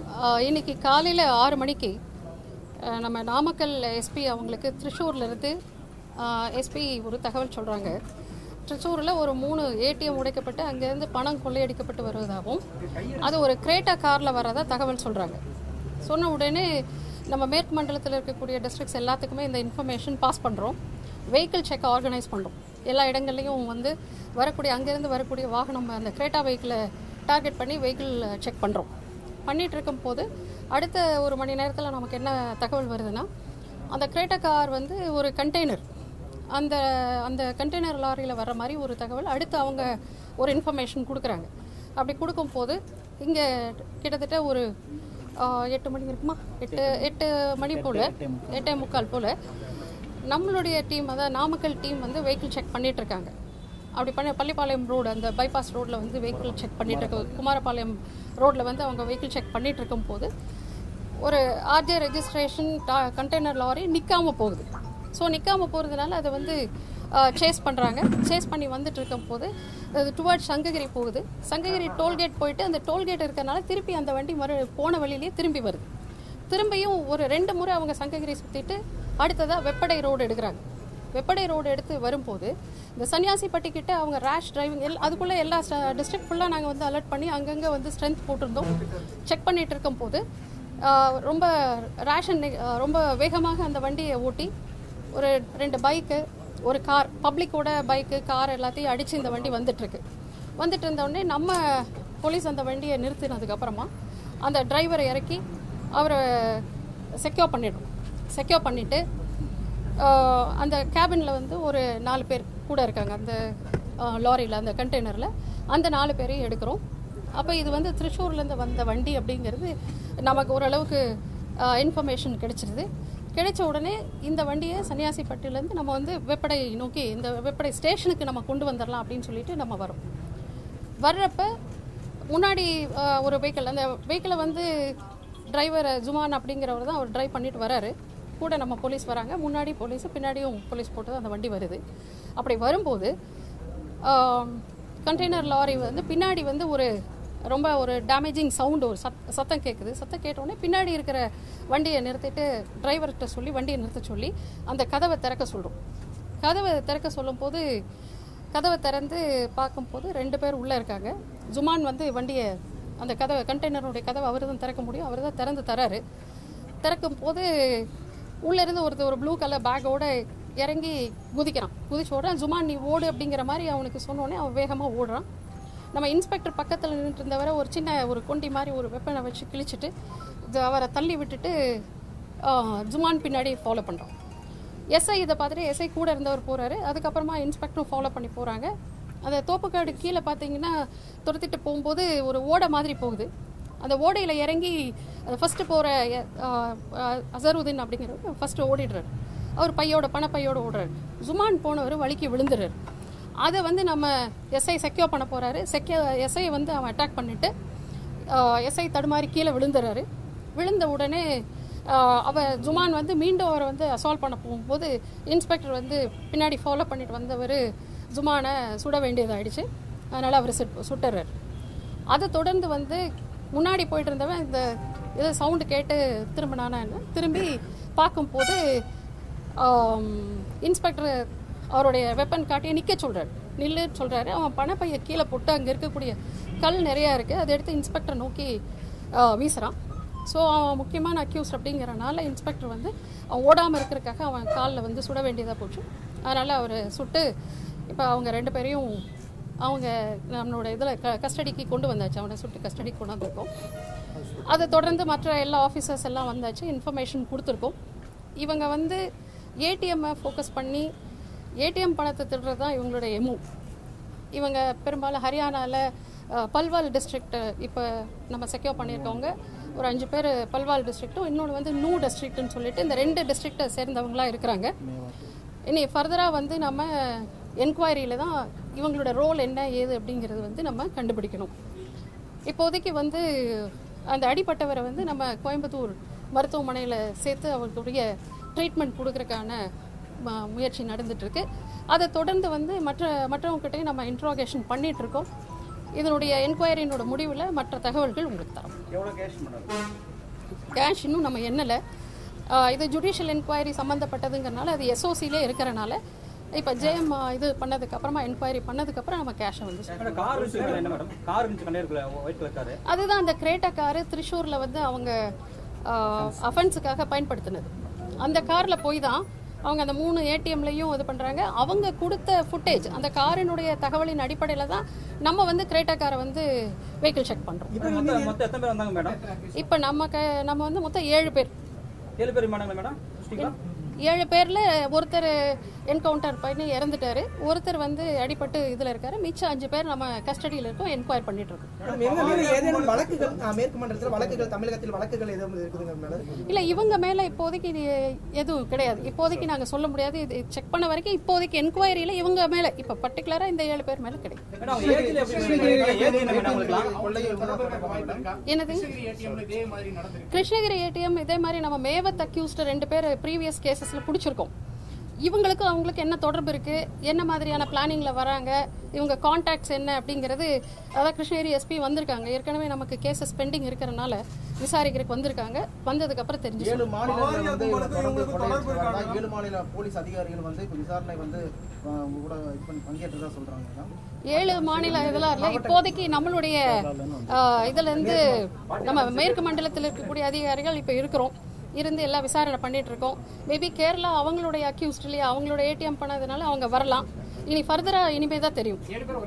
ஆஹ் இன்னைக்கு காலையில் ஆறு மணிக்கு ஆஹ் நம்ம நாமக்கல் எஸ்பி அவங்களுக்கு திருச்சூர்லேருந்து எஸ்பி ஒரு தகவல் சொல்கிறாங்க திருச்சூரில் ஒரு மூணு ஏடிஎம் உடைக்கப்பட்டு அங்கேருந்து பணம் கொள்ளையடிக்கப்பட்டு வருவதாகவும் அது ஒரு கிரேட்டா காரில் வரதா தகவல் சொல்கிறாங்க சொன்ன உடனே நம்ம மேற்கு மண்டலத்தில் இருக்கக்கூடிய டிஸ்ட்ரிக்ட்ஸ் எல்லாத்துக்குமே இந்த இன்ஃபர்மேஷன் பாஸ் பண்ணுறோம் வெஹிக்கிள் செக் ஆர்கனைஸ் பண்ணுறோம் எல்லா இடங்கள்லையும் வந்து வரக்கூடிய அங்கேருந்து வரக்கூடிய வாகனம் அந்த கிரேட்டா வெஹிக்கிளை டார்கெட் பண்ணி வெஹிக்கிள் செக் பண்ணுறோம் பண்ணிட்டு இருக்கும்போது அடுத்த ஒரு மணி நேரத்தில் நமக்கு என்ன தகவல் வருதுன்னா அந்த கிரேட்டா கார் வந்து ஒரு கண்டெய்னர் அந்த அந்த கண்டெய்னர் லாரியில் வர்ற மாதிரி ஒரு தகவல் அடுத்து அவங்க ஒரு இன்ஃபர்மேஷன் கொடுக்குறாங்க அப்படி கொடுக்கும்போது இங்கே கிட்டத்தட்ட ஒரு ஆஹ், எட்டு மணி இருக்குமா எட்டு எட்டு மணி போல் எட்டே முக்கால் போல் நம்மளுடைய டீம் அதாவது நாமக்கல் டீம் வந்து வெஹிக்கிள் செக் பண்ணிட்டு இருக்காங்க அப்படி பண்ணி பள்ளிப்பாளையம் ரோடு அந்த பைபாஸ் ரோட்டில் வந்து வெஹிக்கிள் செக் பண்ணிட்டு இருக்க குமாரபாளையம் ரோட்டில் வந்து அவங்க வெஹிக்கிள் செக் பண்ணிட்டு இருக்கும்போது ஒரு ஆர்ஜே ரெஜிஸ்ட்ரேஷன் கண்டெய்னர் லாரி நிற்காம போகுது ஸோ நிற்காம போகிறதுனால அதை வந்து சேஸ் பண்ணுறாங்க சேஸ் பண்ணி வந்துட்டு இருக்கும்போது அது டுவர்ட்ஸ் சங்ககிரி போகுது சங்ககிரி டோல்கேட் போயிட்டு அந்த டோல்கேட் இருக்கறனால திருப்பி அந்த வண்டி மறு போன வழியிலேயே திரும்பி வருது திரும்பியும் ஒரு ரெண்டு முறை அவங்க சங்ககிரி சுற்றிட்டு அடுத்ததாக வெப்படை ரோடு எடுக்கிறாங்க வெப்படை ரோடு எடுத்து வரும்போது இந்த சன்னியாசிப்பட்டி கிட்ட அவங்க ரேஷ் டிரைவிங் எல் அதுக்குள்ளே எல்லா டிஸ்ட்ரிக்ட் ஃபுல்லாக நாங்கள் வந்து அலர்ட் பண்ணி அங்கங்கே வந்து ஸ்ட்ரென்த் போட்டிருந்தோம் செக் பண்ணிட்டு இருக்கும்போது ஆஹ், ரொம்ப ரேஷன் ரொம்ப வேகமாக அந்த வண்டியை ஓட்டி ஒரு ரெண்டு பைக்கு ஒரு கார் பப்ளிக்கோட பைக்கு கார் எல்லாத்தையும் அடித்து இந்த வண்டி வந்துட்டுருக்கு வந்துட்டு இருந்த உடனே நம்ம போலீஸ் அந்த வண்டியை நிறுத்தினதுக்கப்புறமா அந்த டிரைவரை இறக்கி அவரை செக்யூர் பண்ணிடுறோம் செக்யூர் பண்ணிவிட்டு அந்த கேபினில் வந்து ஒரு நாலு பேர் கூட இருக்காங்க அந்த லாரியில் அந்த கண்டெய்னரில் அந்த நாலு பேரையும் எடுக்கிறோம் அப்போ இது வந்து திருச்சூர்லேருந்து வந்த வண்டி அப்படிங்கிறது நமக்கு ஓரளவுக்கு இன்ஃபர்மேஷன் கிடைச்சிருது கிடைச்ச உடனே இந்த வண்டியை சன்னியாசிப்பட்டிலேருந்து நம்ம வந்து வெப்படை நோக்கி இந்த வெப்படை ஸ்டேஷனுக்கு நம்ம கொண்டு வந்துடலாம் அப்படின்னு சொல்லிட்டு நம்ம வரோம் வர்றப்ப முன்னாடி அஹ், ஒரு வெஹிக்கிள் அந்த வெஹிக்கிளை வந்து டிரைவர் ஜுமான் அப்படிங்கிறவர் தான் அவர் டிரைவ் பண்ணிட்டு வராரு கூட நம்ம போலீஸ் வராங்க முன்னாடி போலீஸ் பின்னாடியும் போலீஸ் போட்டு அந்த வண்டி வருது அப்படி வரும்போது கண்டெய்னர் லாரி வந்து பின்னாடி வந்து ஒரு ரொம்ப ஒரு டேமேஜிங் சவுண்டு ஒரு சத் சத்தம் கேட்குது சத்தம் கேட்டோடனே பின்னாடி இருக்கிற வண்டியை நிறுத்திட்டு டிரைவர்கிட்ட சொல்லி வண்டியை நிறுத்த சொல்லி அந்த கதவை திறக்க சொல்கிறோம் கதவை திறக்க சொல்லும்போது கதவை திறந்து பார்க்கும்போது ரெண்டு பேர் உள்ளே இருக்காங்க ஜுமான் வந்து வண்டியை அந்த கதவை கண்டெய்னருடைய கதவை அவர் தான் திறக்க முடியும் அவர் தான் திறந்து தராரு திறக்கும் போது உள்ளே இருந்து ஒருத்தர் ஒரு ப்ளூ கலர் பேக்கோட இறங்கி குதிக்கிறான் குதிச்ச உடனே ஜுமான் நீ ஓடு அப்படிங்கிற மாதிரி அவனுக்கு சொன்னோடனே அவன் வேகமாக ஓடுறான் நம்ம இன்ஸ்பெக்டர் பக்கத்தில் நின்றுட்டு இருந்தவரை ஒரு சின்ன ஒரு கொண்டி மாதிரி ஒரு வெப்பனை வச்சு கிழிச்சிட்டு இது அவரை தள்ளி விட்டுட்டு ஆ, ஜுமான் பின்னாடி ஃபாலோ பண்ணுறோம் எஸ்ஐ இதை பார்த்துட்டு எஸ்ஐ கூட இருந்தவர் போகிறாரு அதுக்கப்புறமா இன்ஸ்பெக்டரும் ஃபாலோ பண்ணி போகிறாங்க அந்த தோப்புக்காடு கீழே பார்த்தீங்கன்னா துரத்திட்டு போகும்போது ஒரு ஓடை மாதிரி போகுது அந்த ஓடையில் இறங்கி அந்த ஃபஸ்ட்டு போகிற அசருதீன் அப்படிங்கிறவர் ஃபஸ்ட்டு ஓடிடுறாரு அவர் பையோட பணப்பையோட ஓடுறாரு ஜுமான் போனவர் வலிக்கு விழுந்துறாரு அதை வந்து நம்ம எஸ்ஐ செக்யூர் பண்ண போகிறாரு செக்யூ எஸ்ஐ வந்து அவன் அட்டாக் பண்ணிட்டு எஸ்ஐ தடுமாறி கீழே விழுந்துறாரு விழுந்த உடனே ஆஹ், அவ ஜுமான் வந்து மீண்டும் அவரை வந்து அசால்வ் பண்ண போகும்போது இன்ஸ்பெக்டர் வந்து பின்னாடி ஃபாலோ பண்ணிட்டு வந்தவர் ஜுமானை சுட வேண்டியதாயிடுச்சு அதனால் அவர் சுட் சுட்டுறாரு அதை தொடர்ந்து வந்து முன்னாடி போயிட்டு இருந்தவன் இந்த இது சவுண்டு கேட்டு திரும்பினானா என்ன திரும்பி பார்க்கும்போது இன்ஸ்பெக்டர் அவருடைய வெப்பன் காட்டி நிற்க சொல்கிறார் நில்லு சொல்கிறாரு அவன் பணப்பையை கீழே போட்டு அங்கே இருக்கக்கூடிய கல் நிறையா இருக்குது அதை எடுத்து இன்ஸ்பெக்டர் நோக்கி ஆ, வீசுகிறான் ஸோ அவன் முக்கியமான அக்யூஸ்ட் அப்படிங்கிறனால இன்ஸ்பெக்டர் வந்து அவன் ஓடாமல் இருக்கிறதுக்காக அவன் காலில் வந்து சுட வேண்டியதாக போச்சு அதனால் அவர் சுட்டு இப்போ அவங்க ரெண்டு பேரையும் அவங்க நம்மளோட இதில் க கஸ்டடிக்கு கொண்டு வந்தாச்சு அவனை சுட்டு கஸ்டடிக்கு கொண்டு வந்திருக்கோம் அதை தொடர்ந்து மற்ற எல்லா ஆஃபீஸர்ஸ் எல்லாம் வந்தாச்சு இன்ஃபர்மேஷன் கொடுத்துருக்கோம் இவங்க வந்து ஏடிஎம்மை ஃபோக்கஸ் பண்ணி ஏடிஎம் பணத்தை திருடுறது தான் இவங்களோட எமு இவங்க பெரும்பாலும் ஹரியானாவில் பல்வால் டிஸ்ட்ரிக்ட் இப்போ நம்ம செக்யூர் பண்ணியிருக்கவங்க ஒரு அஞ்சு பேர் பல்வால் டிஸ்ட்ரிக்ட்டும் இன்னொன்று வந்து நூ டிஸ்ட்ரிக்ட்னு சொல்லிட்டு இந்த ரெண்டு டிஸ்ட்ரிக்டை சேர்ந்தவங்களாம் இருக்கிறாங்க இனி ஃபர்தராக வந்து நம்ம என்கொயரியில் தான் இவங்களோட ரோல் என்ன ஏது அப்படிங்கிறது வந்து நம்ம கண்டுபிடிக்கணும் இப்போதைக்கு வந்து அந்த அடிப்பட்டவரை வந்து நம்ம கோயம்புத்தூர் மருத்துவமனையில் சேர்த்து அவர்களுடைய ட்ரீட்மெண்ட் கொடுக்கறதுக்கான ம- முயற்சி நடந்துட்டுருக்கு அதை தொடர்ந்து வந்து மற்ற மற்றவங்ககிட்டையும் நம்ம இன்ட்ராகேஷன் பண்ணிகிட்ருக்கோம் இதனுடைய என்கொயரியினோட முடிவில் மற்ற தகவல்கள் உங்களுக்கு தரோம் எவ்வளோ கேஷ் மேடம் கேஷ் இன்னும் நம்ம எண்ணலை ஆஹ் இது ஜுடிஷியல் என்கொயரி சம்மந்தப்பட்டதுங்கிறனால அது எஸ்ஓசிலே இருக்கிறனால இப்போ ஜெயம் இது பண்ணதுக்கு அப்புறமா என்கொயரி பண்ணதுக்கு அப்புறம் நம்ம கேஷை வந்து சொல்றோம். மேடம் கார் இருந்துச்சு என்ன மேடம் கார் இருந்துச்சு கண்டிப்பாக ஒயிட் கலர் காரு அதுதான் அந்த கிரேட்டா காரு திரிஷூரில் வந்து அவங்க அஃபென்ஸுக்காக பயன்படுத்தினது அந்த காரில் போய் தான் அவங்க அந்த மூணு ஏடிஎம்லையும் இது பண்ணுறாங்க அவங்க கொடுத்த ஃபுட்டேஜ் அந்த காரினுடைய தகவலின் அடிப்படையில் தான் நம்ம வந்து கிரேட்டா காரை வந்து வெஹிக்கிள் செக் பண்ணுறோம் மொத்தம் மொத்தம் எத்தனை பேர் வந்தாங்க மேடம் இப்போ நம்ம க நம்ம வந்து மொத்தம் ஏழு பேர் ஏழு பேர் மேடம் மேடம் முடிச்சிட்டீங்களா ஏழு பேரில் ஒருத்தர் என்கவுண்டர் பண்ணி இறந்துட்டாரு ஒருத்தர் வந்து அடிபட்டு இதில் இருக்காரு மிச்சம் அஞ்சு பேர் நம்ம கஸ்டடியில் இருக்கோம் என்கொயர் பண்ணிட்டு இருக்கோம் மேடம், எங்க மீது ஏதேனும் வழக்குகள் ஆ, மேற்கு மண்டலத்தில் வழக்குகள் தமிழகத்தில் வழக்குகள் எதுவும் இருக்குதுங்க மேடம் இல்லை இவங்க மேலே இப்போதைக்கு இது எதுவும் கிடையாது இப்போதைக்கு நாங்கள் சொல்ல முடியாது இது செக் பண்ண வரைக்கும் இப்போதைக்கு என்கொயரியில் இவங்க மேலே இப்போ பர்டிகுலராக இந்த ஏழு பேர் மேலே கிடையாது மேடம் அவங்க ஏஜில் எப்படி ஏஜ் என்ன மேடம் உங்களுக்குலாம் கொள்ளை தொடர்பாக என்னது கிருஷ்ணகிரி ஏடிஎம் இதே மாதிரி நம்ம மேவத் அக்யூஸ்ட் ரெண்டு பேர் ப்ரீவியஸ் கேசஸ்ல பிடிச்சிருக்கோம் இவங்களுக்கும் அவங்களுக்கு என்ன தொடர்பு இருக்கு என்ன மாதிரியான பிளானிங்ல வராங்க இவங்க கான்டாக்ட்ஸ் என்ன அப்படிங்கிறது அதான் கிருஷ்ணகிரி எஸ்பி வந்திருக்காங்க ஏற்கனவே நமக்கு கேசஸ் பெண்டிங் இருக்கிறனால விசாரிக்கிறதுக்கு வந்திருக்காங்க வந்ததுக்கு அப்புறம் தெரிஞ்சு ஏழு மாநிலங்கள் வந்து இவங்க தொடர்ந்து கொள்ளையடிச்சிருக்காங்க ஏழு மாநில போலீஸ் அதிகாரிகள் வந்து இப்ப விசாரணை வந்து ஆ, உங்க கூட இது பண்ணி பங்கேற்றதா சொல்றாங்க மேடம் ஏழு மாநில இதெல்லாம் இல்லை இப்போதைக்கு நம்மளுடைய ஆஹ், இதுல இருந்து நம்ம மேற்கு மண்டலத்தில் இருக்கக்கூடிய அதிகாரிகள் இப்போ இருக்கிறோம் இருந்து எல்லாம் விசாரணை பண்ணிட்டு இருக்கோம் மேபி கேரளா அவங்களுடைய அக்யூஸ்ட்லேயே அவங்களோட ஏடிஎம் பண்ணதுனால அவங்க வரலாம் இனி ஃபர்தரா இனிமே தான் தெரியும்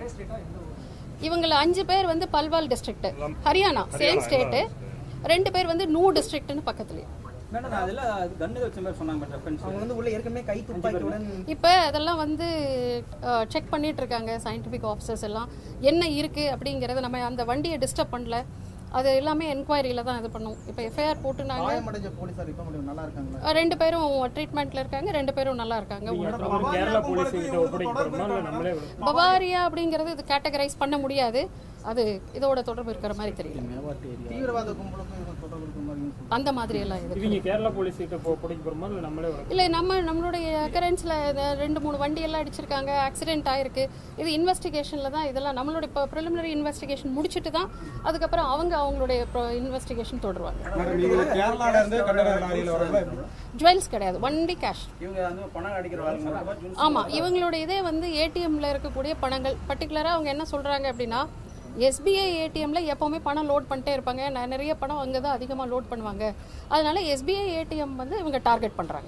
இவங்கள அஞ்சு பேர் வந்து Palwal district Haryana same state ரெண்டு பேர் வந்து நூ டிஸ்ட்ரிக்ட்னு பக்கத்துலயே மேடம் நான் அதில் கன்னு வச்ச மாதிரி சொன்னாங்க மேடம் ஃப்ரெண்ட்ஸ் அவங்க வந்து உள்ள ஏற்கனவே கை துப்பாக்கியுடன் இப்போ அதெல்லாம் வந்து செக் பண்ணிட்டு இருக்காங்க சயின்டிஃபிக் ஆஃபீஸர்ஸ் எல்லாம் என்ன இருக்கு அப்படிங்கறத நம்ம அந்த வண்டியை டிஸ்டர்ப் பண்ணல அது எல்லாமே என்கொயரியில தான் இது பண்ணும் இப்போ எஃப்ஐஆர் போட்டுனாங்க காயமடைஞ்ச போலீசார் இப்ப முடியும் நல்லா இருக்காங்களா அஹ் ரெண்டு பேரும் ட்ரீட்மெண்ட்ல இருக்காங்க ரெண்டு பேரும் நல்லா இருக்காங்க கேரளா போலீஸ் கிட்ட ஒப்படைக்க போறோமா இல்ல நம்மளே பவாரியா அப்படிங்கிறது இது கேட்டகரைஸ் பண்ண முடியாது அது இதோட தொடர்பு இருக்கிற மாதிரி தெரியல தீவிரவாத கும்பலுக்கும் இது தொடர்பு இருக்கிற மாதிரி சொல்றாங்க. அந்த மாதிரி எல்லாம் இது இவங்க கேரளா போலீஸ் கிட்ட போ- ஒப்படைக்க போறோமா இல்ல நம்மளே வர இல்லை நம்ம நம்மளுடைய அக்கரன்ஸில் ரெண்டு மூணு வண்டி எல்லாம் அடிச்சிருக்காங்க ஆக்சிடென்ட் ஆயிருக்கு இது இன்வெஸ்டிகேஷனில் தான் இதெல்லாம் நம்மளுடைய இப்போ ப்ரிலிமினரி இன்வெஸ்டிகேஷன் முடிச்சுட்டு தான் அதுக்கப்புறம் அவங்க அவங்களுடைய இன்வெஸ்டிகேஷன் தொடருவாங்க மேடம் இதுல கேரளால இருந்து கண்டனர் லாரியில வரவங்க எப்படி? ஜுவல்ஸ் கிடையாது ஒன்லி கேஷ் இவங்க வந்து பணம் அடிக்கிற வேலை ஆமாம் இவங்களோட இதே வந்து ஏடிஎம்ல இருக்கக்கூடிய பணங்கள் பர்டிகுலராக அவங்க என்ன சொல்கிறாங்க அப்படின்னா எஸ்பிஐ ஏடிஎம்ல எப்போவுமே பணம் லோட் பண்ணிட்டே இருப்பாங்க நான் நிறைய பணம் அங்கே தான் அதிகமாக லோட் பண்ணுவாங்க அதனால எஸ்பிஐ ஏடிஎம் வந்து இவங்க டார்கெட் பண்ணுறாங்க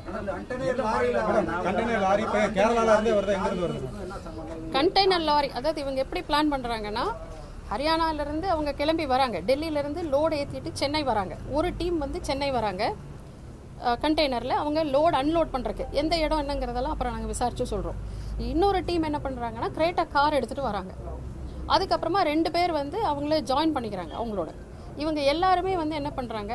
மேடம் கண்டனர் லாரி இப்ப கேரளால இருந்து வருது எங்க இருந்து வருது கண்டெய்னர் லாரி அதாவது இவங்க எப்படி பிளான் பண்ணுறாங்கன்னா ஹரியானாலேருந்து அவங்க கிளம்பி வராங்க டெல்லியிலேருந்து லோடு ஏற்றிட்டு சென்னை வராங்க ஒரு டீம் வந்து சென்னை வராங்க கண்டெய்னரில் அவங்க லோட் அன்லோட் பண்ணுறக்கு எந்த இடம் என்னங்கிறதெல்லாம் அப்புறம் நாங்கள் விசாரிச்சு சொல்கிறோம் இன்னொரு டீம் என்ன பண்ணுறாங்கன்னா கிரேட்டா கார் எடுத்துகிட்டு வராங்க அதுக்கப்புறமா ரெண்டு பேர் வந்து அவங்கள ஜாயின் பண்ணிக்கிறாங்க அவங்களோட இவங்க எல்லாருமே வந்து என்ன பண்ணுறாங்க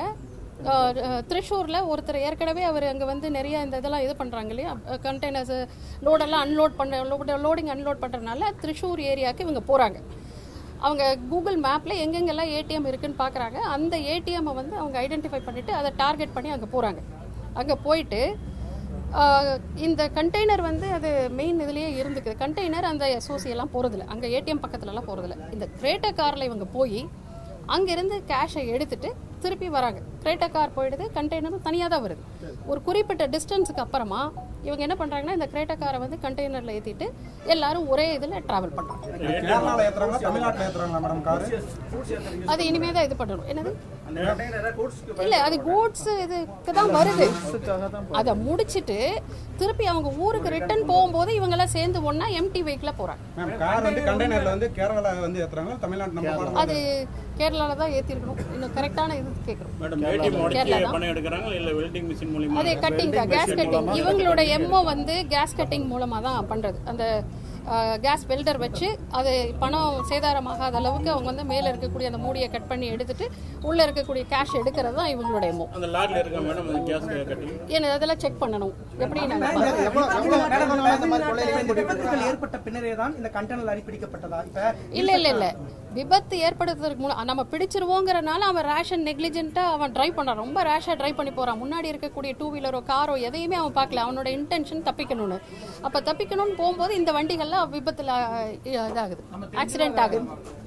திருஷூரில் ஒருத்தர் ஏற்கனவே அவர் அங்கே வந்து நிறைய இந்த இதெல்லாம் இது பண்ணுறாங்க இல்லையா கண்டெய்னர்ஸ் லோடெல்லாம் அன்லோட் பண்ண லோட லோடிங் அன்லோட் பண்ணுறதுனால திருஷூர் ஏரியாவுக்கு இவங்க போகிறாங்க அவங்க கூகுள் மேப்பில் எங்கெங்கெல்லாம் ஏடிஎம் இருக்குன்னு பார்க்குறாங்க அந்த ஏடிஎம்மை வந்து அவங்க ஐடென்டிஃபை பண்ணிவிட்டு அதை டார்கெட் பண்ணி அங்கே போகிறாங்க அங்கே போயிட்டு ஆஹ், இந்த கண்டெய்னர் வந்து அது மெயின் இதுலேயே இருந்துக்குது கண்டெய்னர் அந்த எஸ்ஓசி எல்லாம் போகிறதில்ல அங்கே ஏடிஎம் பக்கத்துலலாம் போகிறதில்ல இந்த கிரேட்டா காரில் இவங்க போய் அங்கேருந்து கேஷை எடுத்துட்டு திருப்பி வராங்க கிரேட்டா கார் போயிடுது கண்டெய்னரும் தனியாக தான் வருது ஒரு குறிப்பிட்ட டிஸ்டன்ஸுக்கு அப்புறமா இவங்க என்ன பண்ணுறாங்கன்னா இந்த கிரேட்டா காரை வந்து கண்டெய்னரில் ஏற்றிட்டு எல்லாரும் ஒரே இதில் ட்ராவல் பண்ணுறாங்க கேரளால ஏத்துறாங்களா தமிழ்நாட்டுல ஏத்துறாங்களா மேடம் காரு அது இனிமே தான் இது பண்ணணும் என்னது இல்ல அது கூட்ஸ் இதுக்கு தான் வருது அதை முடிச்சிட்டு திருப்பி அவங்க ஊருக்கு ரிட்டர்ன் போகும்போது இவங்க எல்லாம் சேர்ந்து ஒண்ணா எம்டி வெஹிக்கிள போறாங்க மேம் கார் வந்து கண்டெய்னர்ல வந்து கேரளா வந்து ஏத்துறாங்களா தமிழ்நாட்டு நம்ம பார்த்து அது கேரளால தான் ஏத்திருக்கணும் இன்னும் கரெக்டான இது கேட்கறோம் மேடம் ஏடிஎம் கேரளா தான் பணம் எடுக்கிறாங்க இல்ல வெல்டிங் மிஷின் மூலியமா அதே கட்டிங் தான் கேஸ் கட்டிங் இவங்களோட எம்ஓ வந்து கேஸ் கட்டிங் மூலமா தான் பண்றது அந்த கேஸ் வெல்டர் வச்சு அது பணம் சேதாரமாகாத அளவுக்கு அவங்க வந்து மேலே இருக்கக்கூடிய அந்த மூடியை கட் பண்ணி எடுத்துட்டு உள்ள இருக்கக்கூடிய கேஷ் எடுக்கிறது தான் இவங்களோட எம்ஓ அந்த லாரில இருக்க மேடம் அந்த கேஸ் கட்டி ஏன்னா அதெல்லாம் செக் பண்ணணும் எப்படி நாங்க எவ்வளவு எவ்வளவு மேடம் இப்ப இந்த மாதிரி கொள்ளையில இந்த விபத்துகள் ஏற்பட்ட பின்னரே தான் இந்த கண்டெய்னர் லாரி பிடிக்கப்பட்டதா இப்ப இல்ல இல்ல இல்ல விபத்து ஏற்படுத்துறதுக்கு முன்னாடி நம்ம பிடிச்சிருவோங்கிறனால அவன் ரேஷன் நெக்லிஜென்ட்டா அவன் டிரைவ் பண்றான் ரொம்ப ரேஷா டிரைவ் பண்ணி போறான் முன்னாடி இருக்கக்கூடிய டூ வீலரோ காரோ எதையுமே அவன் பார்க்கல அவனோட இன்டென்ஷன் தப்பிக்கணும்னு அப்ப தப்பிக்கணும்னு போகும்போது இந்த வண்டிகள்லாம் விபத்துல அஹ், இதாகுது ஆக்சிடென்ட் ஆகுது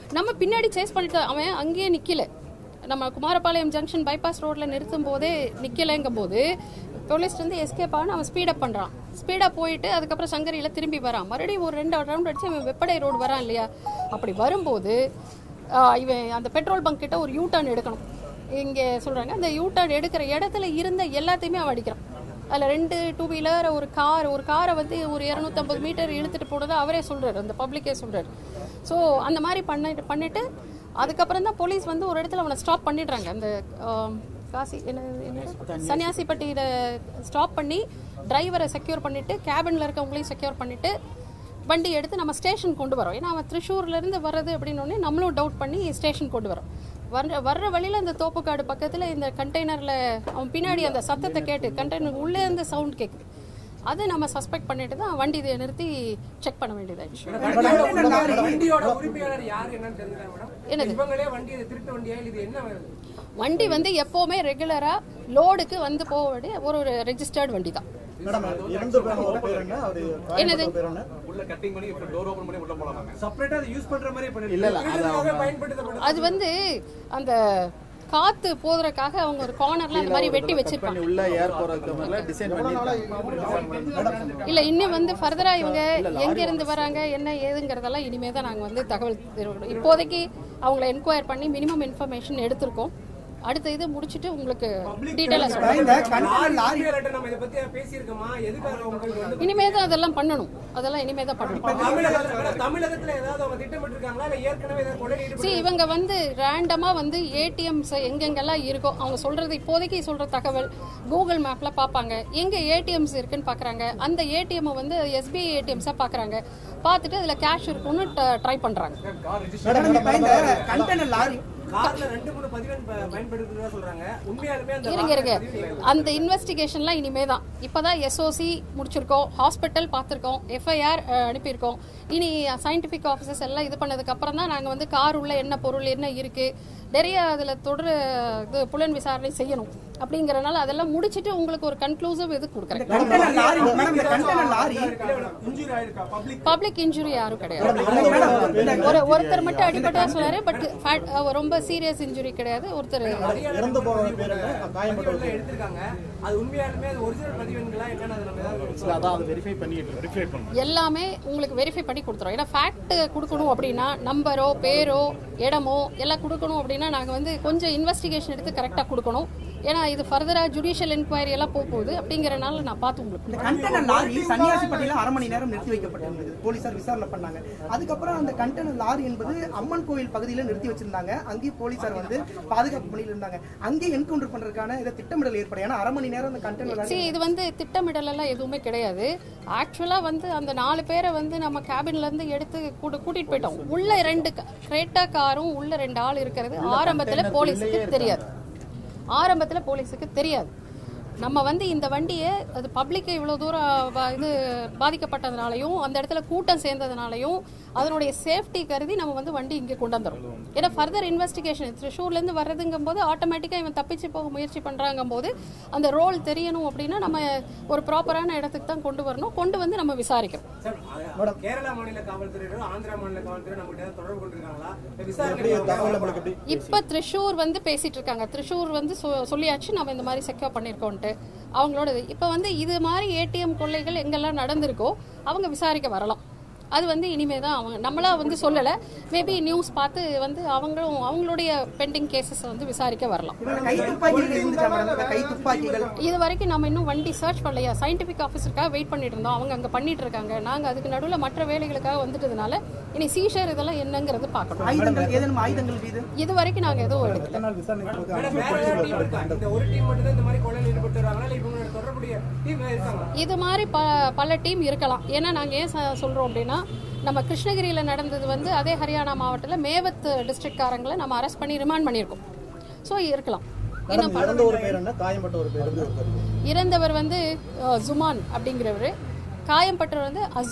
நம்ம பின்னாடி சேஸ் பண்ணிட்டு அவன் அங்கேயே நிக்கல நம்ம குமாரபாளையம் ஜங்ஷன் பைபாஸ் ரோட்ல நிறுத்தும் போதே நிக்கலைங்கும் போது போலீஸ் வந்து எஸ்கேப் ஆகணும் அவன் ஸ்பீடப் பண்றான் ஸ்பீடாக போயிட்டு அதுக்கப்புறம் சங்கரியில திரும்பி வரான் மறுபடியும் ஒரு ரெண்டு ரவுண்ட் அடிச்சு அவன் வெப்படை ரோடு வரான் இல்லையா அப்படி வரும்போது ஆஹ், இவன் அந்த பெட்ரோல் பங்க் கிட்ட ஒரு யூ டர்ன் எடுக்கணும் இங்கே சொல்றாங்க அந்த யூ டர்ன் எடுக்கிற இடத்துல இருந்த எல்லாத்தையுமே அவன் அடிக்கிறான் அதில் ரெண்டு டூ வீலர் ஒரு கார் ஒரு காரை வந்து ஒரு இரநூத்தம்பது மீட்டர் இழுத்துட்டு போனதை அவரே சொல்றாரு அந்த பப்ளிக்கே சொல்றாரு ஸோ அந்த மாதிரி பண்ணிட்டு பண்ணிட்டு அதுக்கப்புறம் தான் போலீஸ் வந்து ஒரு இடத்துல அவனை ஸ்டாப் பண்ணிடுறாங்க அந்த ஆம், காசி என்ன என்ன சன்னியாசிப்பட்டியில ஸ்டாப் பண்ணி டிரைவரை செக்யூர் பண்ணிட்டு கேபின்ல இருக்கவங்களையும் செக்யூர் பண்ணிட்டு வண்டி எடுத்து நம்ம ஸ்டேஷன் கொண்டு வரோம் ஏன்னா அவன் திருஷூர்ல இருந்து வர்றது அப்படின்னு உடனே நம்மளும் டவுட் பண்ணி ஸ்டேஷன் கொண்டு வரோம் வர்ற வர்ற வழியில அந்த தோப்புக்காடு பக்கத்துல இந்த கண்டெய்னர்ல அவன் பின்னாடி அந்த சத்தத்தை கேட்டு கண்டெய்னர் உள்ளே இருந்து சவுண்ட் கேக்குது அதை நம்ம சஸ்பெக்ட் பண்ணிட்டு தான் வண்டி இதை நிறுத்தி செக் பண்ண வேண்டியதாச்சு வண்டியோட உரிமையாளர் யார் என்னன்னு தெரிஞ்சுக்கலாம் மேடம் என்னது? இவங்களே வண்டி இது திருட்டு வண்டியா இல்ல இது என்ன வண்டி வந்து எப்பவுமே ரெகுலரா லோடுக்கு வந்து போக வேண்டிய ஒரு ஒரு ரெஜிஸ்டர்டு வண்டி தான் மேடம் இறந்து போனவரோட பேர் என்ன அவரு என்னது பேர் என்ன உள்ள கட்டிங் பண்ணி இப்ப டோர் ஓபன் பண்ணி உள்ள போலாம் செப்பரேட்டா அதை யூஸ் பண்ற மாதிரி பண்ணி இல்ல இல்ல அது அவங்க பயன்படுத்தப்படும் அது வந்து அந்த காத்து போதுறதுக்காக அவங்க ஒரு கார்னர்ல அந்த மாதிரி வெட்டி வச்சிருப்பாங்க உள்ள ஏர் போறதுக்கு மேல டிசைன் பண்ணி இல்ல இன்னும் வந்து ஃபர்தரா இவங்க எங்க இருந்து வராங்க என்ன ஏதுங்கிறதெல்லாம் இனிமே தான் நாங்க வந்து தகவல் தெரிவிக்கணும் இப்போதைக்கு அவங்கள என்கொயர் பண்ணி மினிமம் இன்ஃபர்மேஷன் எடுத்திருக்கோம் அடுத்த இது முடிச்சிட்டு உங்களுக்கு டீட்டெயிலா சொல்றேன் நம்ம இதை பத்தி பேசியிருக்கோமா எதுக்காக உங்களுக்கு வந்து இனிமே தான் அதெல்லாம் பண்ணணும் அதெல்லாம் இனிமே தான் பண்ணணும் தமிழகத்துல மேடம், தமிழகத்துல ஏதாவது அவங்க திட்டமிட்டு இருக்காங்களா இல்ல ஏற்கனவே ஏதாவது கொள்ளை ஈடுபட்டு சரி இவங்க வந்து ரேண்டமா வந்து ஏடிஎம்ஸ் எங்கெங்கெல்லாம் இருக்கோ அவங்க சொல்றது இப்போதைக்கு சொல்ற தகவல் கூகுள் மேப்ல பார்ப்பாங்க எங்க ஏடிஎம்ஸ் இருக்குன்னு பாக்குறாங்க அந்த ஏடிஎம் வந்து எஸ்பிஐ ஏடிஎம்ஸா பாக்குறாங்க பார்த்துட்டு அதுல கேஷ் இருக்குன்னு ட்ரை பண்றாங்க மேடம் இப்ப இந்த கண்டெய்னர் லாரி கார்ல ரெண்டு மூணு பதிவெண் ப- பயன்படுத்துறதா சொல்றாங்க உண்மையாலுமே அந்த இருங்க இருங்க அந்த இன்வெஸ்டிகேஷன்லாம் இனிமே தான் இப்போதான் எஸ்ஓசி முடிச்சிருக்கோம் ஹாஸ்பிட்டல் பார்த்துருக்கோம் எஃப்ஐஆர் அனுப்பியிருக்கோம் இனி சயின்டிஃபிக் ஆஃபீஸர்ஸ் எல்லாம் இது பண்ணதுக்கு அப்புறம் தான் நாங்கள் வந்து கார் உள்ள என்ன பொருள் என்ன இருக்கு நிறைய அதில் தொடர் இது புலன் விசாரணை செய்யணும் அப்படிங்கறனால அதெல்லாம் முடிச்சிட்டு உங்களுக்கு ஒரு கன்க்ளூசிவ் இது கொடுக்குறேன் கண்டெய்னர் லாரி மேடம் இந்த கண்டெய்னர் லாரி இன்ஜூரி ஆயிருக்கா பப்ளிக் பப்ளிக் இன்ஜுரி யாரும் கிடையாது ஒரு ஒருத்தர் மட்டும் அடிபட்டா சொன்னாரு பட் ரொம்ப சீரியஸ் இன்ஜுரி கிடையாது ஒருத்தர் இறந்து போனவர் பேர் என்ன காயம்பட்டவர் எடுத்திருக்காங்க அது உண்மையாலுமே அது ஒரிஜினல் பதிவெண்களா என்னன்னு அது நம்ம ஏதாவது இல்ல அதான் அது வெரிஃபை பண்ணிட்டு வெரிஃபை பண்ணும் எல்லாமே உங்களுக்கு வெரிஃபை பண்ணி கொடுத்துரும் ஏன்னா ஃபேக்ட் கொடுக்கணும் அப்படின்னா நம்பரோ பேரோ இடமோ எல்லாம் கொடுக்கணும் அப்படின்னா நாங்கள் வந்து கொஞ்சம் இன்வெஸ்டிகேஷன் எடுத்து கரெக்டாக கொடுக்கணும் ஏன்னா இது ஃபர்தராக ஜுடிஷியல் என்கொயரி எல்லாம் போக போகுது அப்படிங்கறனால நான் பார்த்து உங்களுக்கு இந்த கண்டெய்னர் லாரி சன்னியாசிப்பட்டியில அரை மணி நேரம் நிறுத்தி வைக்கப்பட்டிருந்தது போலீசார் விசாரணை பண்ணாங்க அதுக்கப்புறம் அந்த கண்டெய்னர் லாரி என்பது அம்மன் கோயில் பகுதியில் நிறுத்தி வச்சிருந்தாங்க அங்கேயும் போலீசார் வந்து பாதுகாப்பு பணியில் இருந்தாங்க அங்கேயே என்கவுண்டர் பண்றதுக்கான ஏதோ திட்டமிடல் ஏற்படும் ஏன்னா அரை மணி நேரம் அந்த கண்டெய்னர் லாரி சரி இது வந்து திட்டமிடல் எல்லாம் எதுவுமே கிடையாது ஆக்சுவலாக வந்து அந்த நாலு பேரை வந்து நம்ம கேபின்ல இருந்து எடுத்து கூட்டு கூட்டிட்டு போயிட்டோம் உள்ள ரெண்டு கிரேட்டா காரும் உள்ள ரெண்டு ஆள் இருக்கிறது ஆரம்பத்தில் போலீஸுக்கு தெரியாது ஆரம்பத்தில் போலீஸுக்கு தெரியாது நம்ம வந்து இந்த வண்டியை அது பப்ளிக் இவ்வளோ தூரம் பா- இது பாதிக்கப்பட்டதுனாலையும் அந்த இடத்துல கூட்டம் சேர்ந்ததுனாலையும் அதனுடைய சேஃப்டி கருதி நம்ம வந்து வண்டி இங்கே கொண்டு வந்துடும் ஏன்னா ஃபர்தர் இன்வெஸ்டிகேஷன் த்ரிஷூர்லேருந்து வர்றதுங்கும் போது ஆட்டோமேட்டிக்காக இவன் தப்பிச்சு போக முயற்சி பண்ணுறாங்கும் போது அந்த ரோல் தெரியணும் அப்படின்னா நம்ம ஒரு ப்ராப்பரான இடத்துக்கு தான் கொண்டு வரணும் கொண்டு வந்து நம்ம விசாரிக்கிறோம் சார், அ- கேரளா மாநில காவல்துறையினரும் ஆந்திரா மாநில காவல்துறை நம்ம கிட்ட தொடர்பு கொண்டிருக்காங்களா இந்த விசாரணை இப்ப திரிஷூர் வந்து பேசிட்டு இருக்காங்க திரிஷூர் வந்து சொ- சொல்லியாச்சு நம்ம இந்த மாதிரி செக்யூர் பண்ணிருக்கோம்ட்டு அவங்களோட இது. இப்ப வந்து இது மாதிரி ஏடிஎம் கொள்ளைகள் எங்கெல்லாம் நடந்திருக்கோ அவங்க விசாரிக்க வரலாம் அது வந்து இனிமே தான் அவங்க நம்மளா வந்து சொல்லல மேபி நியூஸ் பார்த்து வந்து அவங்களும் அவங்களுடைய பெண்டிங் கேசஸ் வந்து விசாரிக்க வரலாம் கை துப்பாக்கிகள் இருந்துச்சா மேடம் இந்த கை துப்பாக்கிகள் இது வரைக்கும் நம்ம இன்னும் வண்டி சர்ச் பண்ணலையா சயின்டிபிக் ஆஃபீஸருக்காக வெயிட் பண்ணிட்டு இருந்தோம் அவங்க அங்க பண்ணிட்டு இருக்காங்க நாங்க அதுக்கு நடுவில் மற்ற வேலைகளுக்காக வந்துட்டதுனால இனி சீஷர் இதெல்லாம் என்னங்கிறது பார்க்கணும் ஆயுதங்கள் ஏதேனும் ஆயுதங்கள் மீது இது வரைக்கும் நாங்க எதுவும் எடுக்கல மேடம், வேற ஏதாவது டீம் இருக்கா இந்த ஒரு டீம் மட்டும் தான் இந்த மாதிரி கொள்ளையில் ஈடுபட்டு வராங்களா இல்ல இவங்களோட தொடர்புடைய டீம் இருக்காங்களா இது மாதிரி ப பல டீம் இருக்கலாம் ஏன்னா நாங்கள் ஏன் ச- சொல்றோம் அப்படின்னா நம்ம கிருஷ்ணகிரியில் நடந்தது வந்து அதே ஹரியானா மாவட்டத்தில் மேவத் டிஸ்ட்ரிக்ட்காரங்களை நம்ம அரெஸ்ட் பண்ணி ரிமாண்ட் பண்ணியிருக்கோம் ஸோ இருக்கலாம் இன்னும் பல- இறந்த ஒரு பேர் என்ன காயம்பட்ட ஒரு பேர் என்ன இறந்தவர் வந்து அஹ், ஜுமான் அப்படிங்கிறவர் காயம்பட்டவர் வந்து அஸ்ரு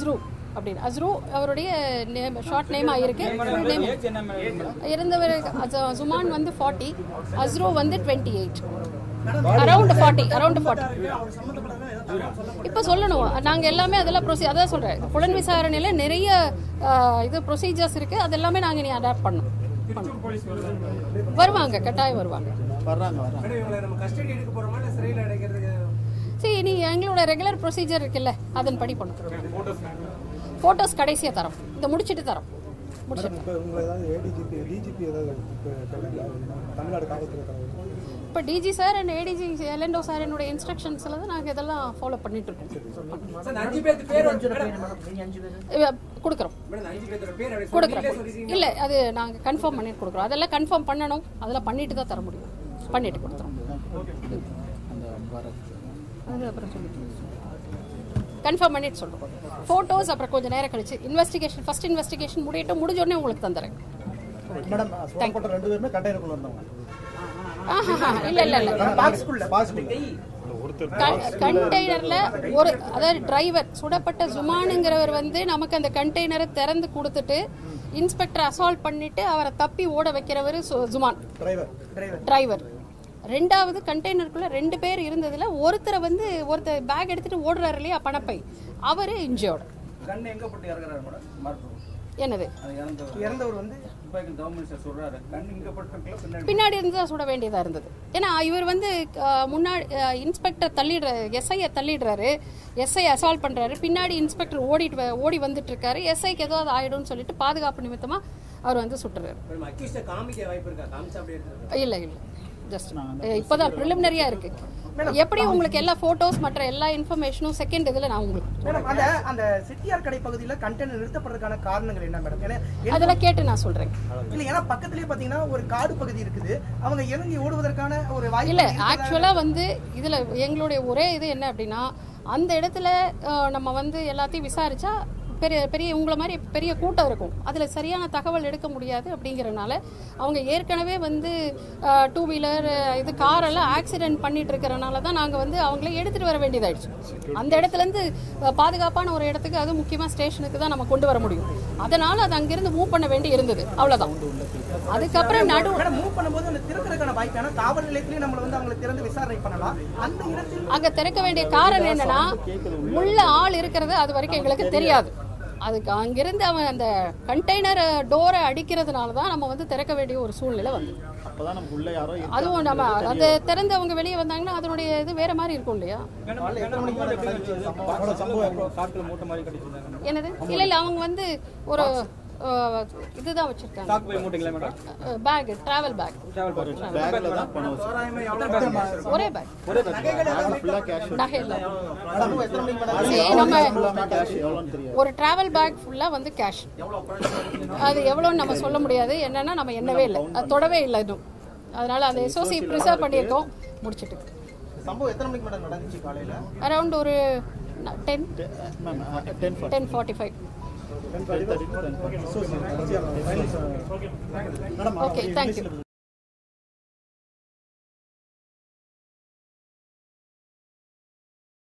அப்படின்னு அஸ்ரோ அவருடைய நேம் ஷார்ட் நேம் ஆயிருக்கு ஃபுல் நேம் ஏஜ் என்ன மேடம் இருந்தவர் அச- ஜுமான் வந்து ஃபார்ட்டி அஸ்ரோ வந்து twenty eight around forty around forty இப்போ சொல்லணும் நாங்கள் எல்லாமே அதெல்லாம் ப்ரொசீ அதான் சொல்கிறேன் புலன் விசாரணையில் நிறைய ஆஹ், இது ப்ரொசீஜர்ஸ் இருக்குது அது எல்லாமே நாங்கள் நீ அடாப்ட் பண்ணோம் பண்ணோம். வருவாங்க கட்டாயம் வருவாங்க வர்றாங்க வர்றாங்க மேடம் இவங்களை நம்ம கஸ்டடி எடுக்க போறோமா இல்ல சிறையில் அடைக்கிறதுக்கு சரி நீ எங்களோட ரெகுலர் ப்ரொசீஜர் இருக்குல்ல அதன் படி பண்ணும் ஃபோட்டோஸ் கடைசியாக தரோம் இதை முடிச்சிட்டு தரோம் முடிச்சிட்டு இப்போ உங்களை ஏதாவது ஏடிஜிபி டிஜிபி ஏதாவது இப்போ தமிழ்நாடு காவல்துறை தலைவர் இப்போ டிஜி சார் அண்ட் ஏடிஜி எலண்டோ சார் என்னோட இன்ஸ்ட்ரக்ஷன்ஸில் தான் நாங்கள் இதெல்லாம் ஃபாலோ பண்ணிட்டு இருக்கோம் சார் இந்த அஞ்சு பேர்த்து பேர் வந்து- மேடம் இவ- கொடுக்குறோம் மேடம் இந்த அஞ்சு பேர்த்தோட பேர் அப்படி கொடுக்குறோம் நீங்களே சொல்லிருக்கீங்க இல்லை அது நாங்கள் கன்ஃபார்ம் பண்ணிட்டு கொடுக்குறோம் அதெல்லாம் கன்ஃபார்ம் பண்ணணும் அதெல்லாம் பண்ணிட்டு தான் தர முடியும் பண்ணிட்டு கொடுத்துறோம் அது அப்புறம் சொல்லிட்டு கன்ஃபார்ம் பண்ணிட்டு சொல்கிறோம் ஃபோட்டோஸ் அப்புறம் கொஞ்சம் நேரம் கழிச்சு இன்வெஸ்டிகேஷன் ஃபர்ஸ்ட் இன்வெஸ்டிகேஷன் முடியட்டும் முடிஞ்ச உடனே உங்களுக்கு தந்துடுறேன் மேடம் சொல்லப்பட்ட ரெண்டு பேருமே கண்டெய்னருக்குள்ள இருந்தவங்க ஆஹா இல்லை இல்லை இல்லை பாக்ஸ்குள்ள கண்டெய்னர்ல ஒரு அதாவது டிரைவர் சுடப்பட்ட ஜுமானுங்கிறவர் வந்து நமக்கு அந்த கண்டெய்னரை திறந்து கொடுத்துட்டு இன்ஸ்பெக்டர் அசால்ட் பண்ணிட்டு அவரை தப்பி ஓட வைக்கிறவர் சு- ஜுமான் டிரைவர் டிரைவர் டிரைவர் ரெண்டாவது கண்டெய்னருக்குள்ள ரெண்டு பேர் இருந்ததுல ஒருத்தரை வந்து ஒருத்தர் பேக் எடுத்துட்டு ஓடுறாரு இல்லையா பணப்பை அவரு இன்ஜியோட கண் எங்க போட்டு இறங்குறாரு மேடம் மருத்துவம் என்னது அது இறந்து இறந்தவர் வந்து துப்பாக்கி கவர்மெண்ட் சார் சொல்றாரு கண் இங்க போட்டு பின்னாடி பின்னாடி இருந்து தான் சுட வேண்டியதா இருந்தது ஏன்னா இவர் வந்து அஹ், முன்னாடி இன்ஸ்பெக்டர் தள்ளிடுற எஸ்ஐயை தள்ளிடுறாரு எஸ்ஐ அசால்ட் பண்றாரு பின்னாடி இன்ஸ்பெக்டர் ஓடிட்டு வ- ஓடி வந்துட்டு இருக்காரு எஸ்ஐக்கு ஏதாவது ஆயிடும்னு சொல்லிட்டு பாதுகாப்பு நிமித்தமா அவர் வந்து சுட்டுறாரு மேடம் அக்யூஸ்ட காமிக்க வாய்ப்பு இருக்கா காமிச்சா அப்படியே எடுத்துருக்கோம் இல்ல இல்ல ஜஸ்ட் இப்போதான் ப்ரிலிமினரியா இருக்கு எப்படி உங்களுக்கு எல்லா போட்டோஸ் மற்ற எல்லா இன்ஃபர்மேஷனும் செகண்ட் இதுல நான் உங்களுக்கு மேடம் அந்த அந்த செட்டியார் கடை பகுதியில கண்டெய்னர் நிறுத்தப்படுறதுக்கான காரணங்கள் என்ன மேடம் ஏன்னா அதெல்லாம் கேட்டு நான் சொல்றேன் இல்ல ஏன்னா பக்கத்துலயே பாத்தீங்கன்னா ஒரு காடு பகுதி இருக்குது அவங்க இறங்கி ஓடுவதற்கான ஒரு வாய்ப்பு இல்ல இருக்கிறதா- ஆக்சுவலா வந்து இதுல எங்களுடைய ஒரே இது என்ன அப்படின்னா அந்த இடத்துல அஹ், நம்ம வந்து எல்லாத்தையும் விசாரிச்சா பெரிய பெரிய உங்களை மாதிரி பெரிய கூட்டம் இருக்கும் அதில் சரியான தகவல் எடுக்க முடியாது அப்படிங்கறனால அவங்க ஏற்கனவே வந்து டூ வீலர் இது காரெல்லாம் ஆக்சிடென்ட் பண்ணிட்டு இருக்கிறனால தான் நாங்கள் வந்து அவங்கள எடுத்துட்டு வர வேண்டியதாயிடுச்சு அந்த இடத்துலேருந்து பாதுகாப்பான ஒரு இடத்துக்கு அது முக்கியமாக ஸ்டேஷனுக்கு தான் நம்ம கொண்டு வர முடியும் அதனால அது அங்கிருந்து மூவ் பண்ண வேண்டி இருந்தது அவ்வளோதான் அதுக்கப்புறம் நடு மேடம் மூவ் பண்ணும்போது அந்த திறக்கிறதுக்கான வாய்ப்பு ஏன்னா காவல் நிலையத்திலேயே நம்மள வந்து அவங்களை திறந்து விசாரணை பண்ணலாம் அந்த இடத்தில் அங்க திறக்க வேண்டிய காரணம் என்னன்னா உள்ள ஆள் இருக்கிறது அது வரைக்கும் எங்களுக்கு தெரியாது அதுக்கு அங்கிருந்து அவன் அந்த கண்டெய்னர் டோரை அடிக்கிறதுனால தான் நம்ம வந்து திறக்க வேண்டிய ஒரு சூழ்நிலை வந்து அப்பதான் நமக்கு உள்ள யாரோ அதுவும் நம்ம அந்த திறந்து அவங்க வெளியே வந்தாங்கன்னா அதனுடைய இது வேற மாதிரி இருக்கும் இல்லையா காட்டுல மூட்டை மாதிரி கட்டிச்சிருந்தாங்க என்னது இல்ல இல்ல அவங்க வந்து ஒரு அஹ், இதுதான் வச்சிருக்காங்க சாக்கு போய் மூட்டைங்களா madam bag travel bag travel பண்ணி பேக்ல தான் பணம் வச்சிருக்கோம் ஒரே பேக் ஃபுல்லா கேஷ் நகை இல்லை மேடம் எத்தனை மணிக்கு மேடம் சரி, நம்ம ஃபுல்லாமே கேஷ் எவ்வளோன்னு தெரியாது ஒரு டிராவல் பேக் ஃபுல்லாக வந்து கேஷ் அது எவ்வளோன்னு நம்ம சொல்ல முடியாது என்னன்னா நம்ம எண்ணவே இல்லை அது தொடவே இல்லை இன்னும் அதனால அந்த எஸ்ஓசி ப்ரிசர்வ் பண்ணியிருக்கோம் முடிச்சிட்டு சம்பவம் எத்தனை மணிக்கு மேடம் நடந்துச்சு காலையில அரௌண்ட் ஒரு ten ma'am ten ten forty five ten thirty okay thank you